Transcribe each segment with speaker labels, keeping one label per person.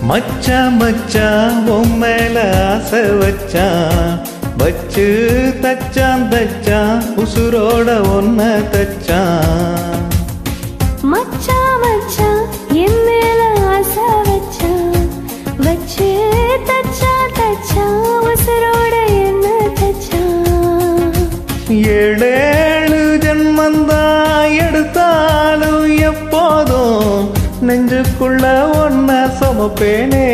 Speaker 1: மச்சா மச்சா உன் மேல ஆசை வச்சான் வச்சு தச்சான் தச்சான் உசுரோட ஒன்ன தச்சான்
Speaker 2: மச்சா மச்சா என் மேல ஆசை வச்சா வச்சு தச்சா தச்சா உசுரோட என்ன தச்சா
Speaker 1: ஏழேழு ஜென்மந்தான் எடுத்தாலும் எப்போதும் நெஞ்சுக்குள்ள ஒன்ன சுமப்பேனே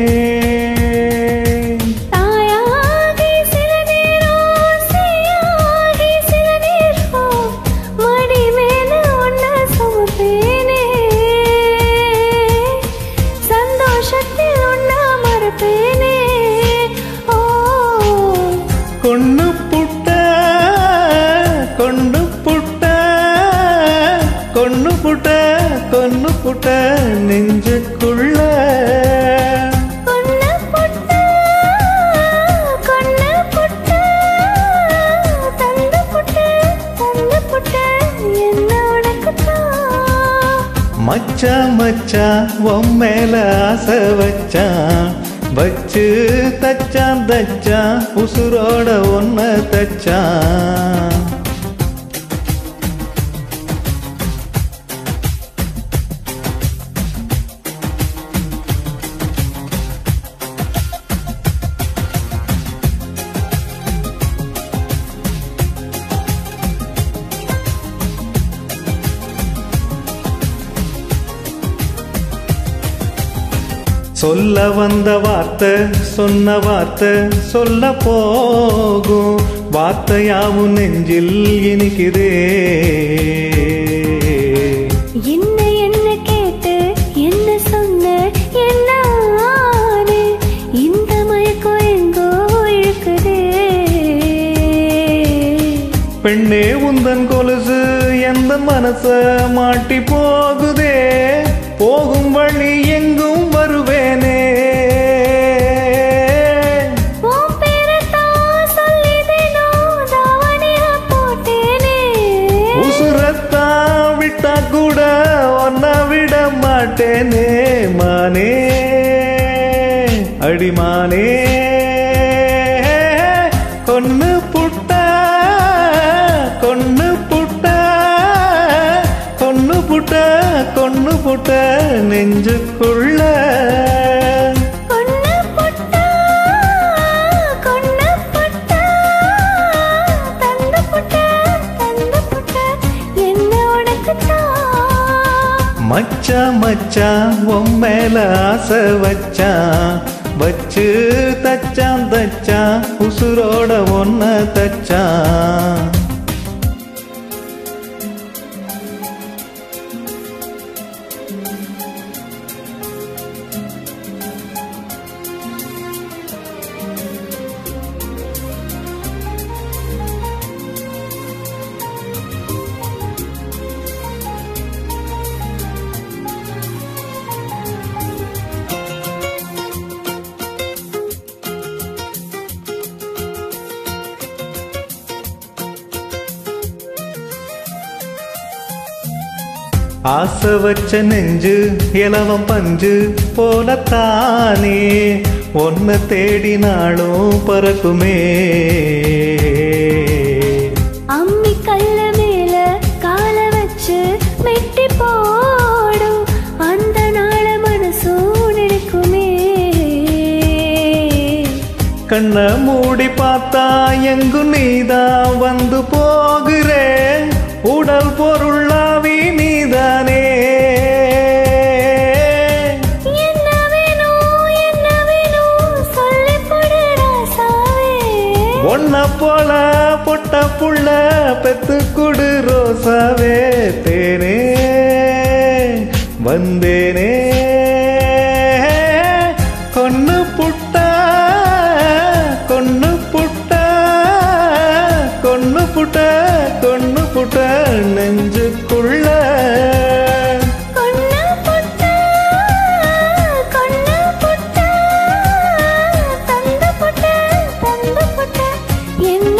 Speaker 2: தாயாகி சில நேரம் சேயாகி சில நேரம் மடி மேல ஒன்ன சுமப்பேனே சந்தோஷத்தில் ஒன்ன மறப்பேனே ஓ
Speaker 1: கொண்டு புட்ட கொண்டு புட்ட கொண்டு புட்ட கொண்டு புட்ட நெஞ்சுக்குள்ள
Speaker 2: கொன்ன புட்ட கொன்ன புட்ட தந்து புட்ட தந்து புட்ட என்ன உனக்குத்தான்
Speaker 1: மச்சா மச்சா உன் மேல ஆசை வச்சான் வச்சு தச்சான் தச்சான் உசுரோட ஒன்ன தச்சான் சொல்ல வந்த வார்த்தை சொன்ன வார்த்தை சொல்ல போகும் வார்த்தையாவும் நெஞ்சில் இனிக்குதே
Speaker 2: என்ன என்ன கேட்டு என்ன சொன்ன என்ன ஆனே இந்த மயக்கம் எங்கோ இழுக்குதே
Speaker 1: பெண்ணே உந்தன் கொலுசு எந்த மனச மாட்டி போகுதே போகும் வழி எங்கும் வருவேனே
Speaker 2: உன் பேரைத்தான் சொல்லிதேனோ தாவணியா போட்டேனே
Speaker 1: உசுரத்தான் விட்டா கூட ஒன்ன விட மாட்டேனே மானே அடிமானே கொன்னு புட்ட கொன்னு புட்ட கொன்னு புட்ட கொன்னு புட்ட நெஞ்சுக்குள்ள
Speaker 2: கொன்ன புட்டா கொன்ன புட்டா தந்து புட்டா தந்து புட்டா என்ன உனக்குத்தான்
Speaker 1: மச்சா மச்சா உன் மேல ஆசை வச்சான் வச்சு தச்சான் தச்சான் உசுரோட ஒன்ன தச்சான் ஆசை வச்ச நெஞ்சு இலவம் பஞ்சு போலத்தானே ஒன்ன தேடினாலும் பறக்குமே
Speaker 2: அம்மி கல்ல மேல கால வச்சு மெட்டி போடும் அந்த நாள மனசும் நினைக்குமே
Speaker 1: கண்ண மூடி பார்த்தா எங்கும் நீதான் வந்து போகிறே உடல் பொருளாவி நீதானே
Speaker 2: என்ன வேணும் என்ன வேணும் சொல்லி போடு ராசாவே
Speaker 1: ஒன்ன போல பொட்ட புள்ள பெத்து குடு ரோசாவே தேனே வந்தேனே கொன்னு புட்ட கொன்னு புட்ட கொன்னு புட்ட கொன்னு புட்ட நெஞ்சுக்குள்ள
Speaker 2: கொன்ன புட்டா கொன்ன புட்டா தந்து புட்டா தந்து புட்டா என்ன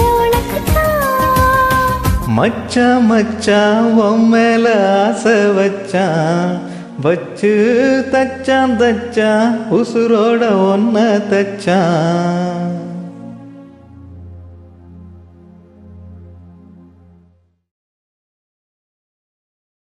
Speaker 2: உனக்குத்தான்
Speaker 1: மச்சா மச்சா உன் மேல ஆசை வச்சான் வச்சு தச்சான் தச்சான் உசுரோட ஒன்ன தச்சான்